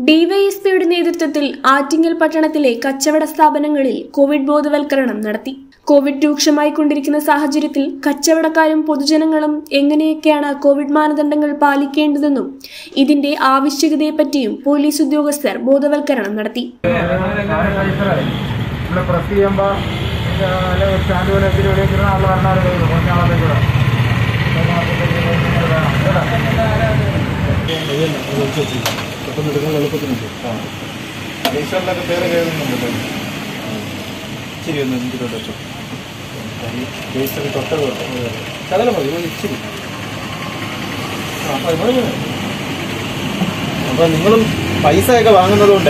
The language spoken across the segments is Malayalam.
ഡിവൈഎസ്പിയുടെ നേതൃത്വത്തിൽ ആറ്റിങ്ങൽ പട്ടണത്തിലെ കച്ചവട സ്ഥാപനങ്ങളിൽ കോവിഡ് ബോധവൽക്കരണം നടത്തി കോവിഡ് രൂക്ഷമായി കൊണ്ടിരിക്കുന്ന സാഹചര്യത്തിൽ കച്ചവടക്കാരും പൊതുജനങ്ങളും എങ്ങനെയൊക്കെയാണ് കോവിഡ് മാനദണ്ഡങ്ങൾ പാലിക്കേണ്ടതെന്നും ഇതിന്റെ ആവശ്യകതയെപ്പറ്റിയും പോലീസ് ഉദ്യോഗസ്ഥർ ബോധവൽക്കരണം നടത്തി ഇവിടെ പ്രസ് ചെയ്യുമ്പോൾ അല്ല ഒരു സ്റ്റാൻഡ് പോലെ എത്തിരി വെളിയിൽ ആൾ പറഞ്ഞാൽ കുറഞ്ഞ ആളെ കൂടെ രജിസ്റ്ററിലൊക്കെ പേര് കയറുന്നുണ്ടല്ലോ ഇച്ചിരി ഒന്ന് എനിക്ക് വെച്ചോ രജിസ്റ്ററിൽ തൊട്ടത് ശകലം മതി ഒരു ഇച്ചിരി അപ്പൊ നിങ്ങളും പൈസ ഒക്കെ വാങ്ങുന്നത് കൊണ്ട്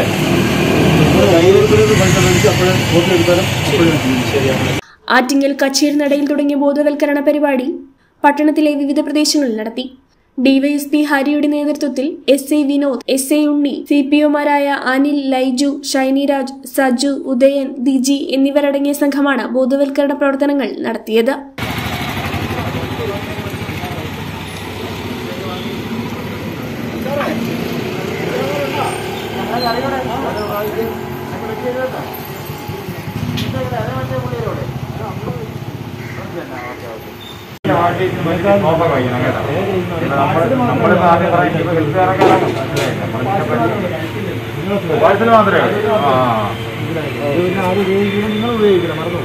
പൈസ മേടിച്ച് അപ്പോഴും ഫോട്ടോ എടുത്താലും അപ്പോഴും ശരിയാണ് ആറ്റിങ്ങൽ കച്ചേരി നടയിൽ തുടങ്ങിയ ബോധവൽക്കരണ പരിപാടി പട്ടണത്തിലെ വിവിധ പ്രദേശങ്ങളിൽ നടത്തി ഡിവൈഎസ്പി ഹരിയുടെ നേതൃത്വത്തിൽ S I Vinod S I Unni C P ഒമാരായ അനിൽ ലൈജു ഷൈനിരാജ് സജു ഉദയൻ ദിജി എന്നിവരടങ്ങിയ സംഘമാണ് ബോധവൽക്കരണ പ്രവർത്തനങ്ങൾ നടത്തിയത് ഓഫർ വയ്ക്കണം കേട്ടോ നമ്മൾ നമ്മളിപ്പോൾ ആദ്യം പറയുന്നത് ഇപ്പോൾ ഹെൽത്തുകാരൊക്കെ വയസ്സിന് മാത്രമേ ഉള്ളൂ. ആ നിങ്ങൾ ഉപയോഗിക്കണം മറന്നു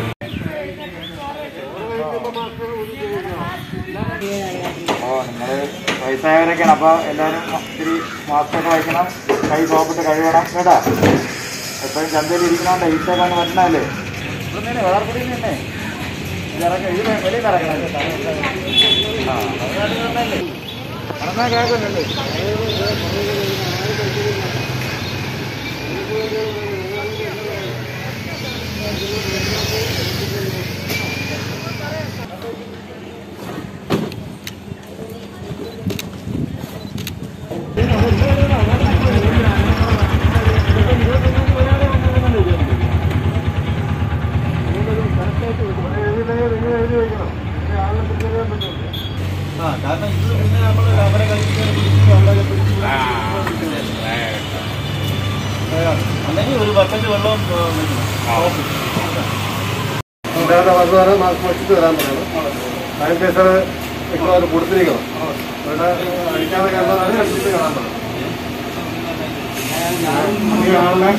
ഓ നിങ്ങൾ വയസ്സായവരൊക്കെയാണ് അപ്പോൾ എല്ലാവരും ഇത്തിരി മാസ്കൊക്കെ വയ്ക്കണം കൈ സോപ്പിട്ട് കഴുകണം കേട്ടാ എപ്പോഴും ചന്തയിൽ ഇരിക്കണോണ്ട് ഈച്ചൊക്കെ അങ്ങ് പറ്റണല്ലേ ഇപ്പം തന്നെ വേർപൊടി തന്നെ ഇതിറങ്ങി ഇത് വെളിയിൽ ഇറങ്ങണം ആ പറഞ്ഞാൽ കേൾക്കുന്നുണ്ട് ആ കാരണം ഇത് പിന്നെ നമ്മൾ അവരെ കളിപ്പിക്കാൻ പിടിച്ചു അവിടെ പിടിച്ചു അല്ലെങ്കിൽ ഒരു ബക്കറ്റ് വെള്ളം വെക്കണം ഉണ്ടാകുന്ന വന്നവരെ മാസ്ക് വെച്ചിട്ട് വരാൻ പറയണം സാനിറ്റൈസർ ഇപ്പോൾ അവർ കൊടുത്തിരിക്കണം ഇവിടെ അടിക്കാതെ കണ്ടാൽ അടിച്ചിട്ട് കാണാൻ പറയണം ഈ ആളിനെ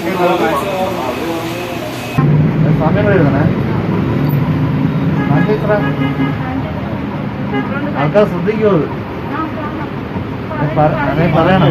സമയം എഴുതണേ സാനിറ്റൈസർ ആൾക്കാർ ശ്രദ്ധിക്കുമോ അത് പറയണം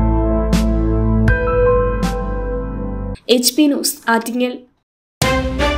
എച്ച് പി ന്യൂസ് ആറ്റിങ്ങൽ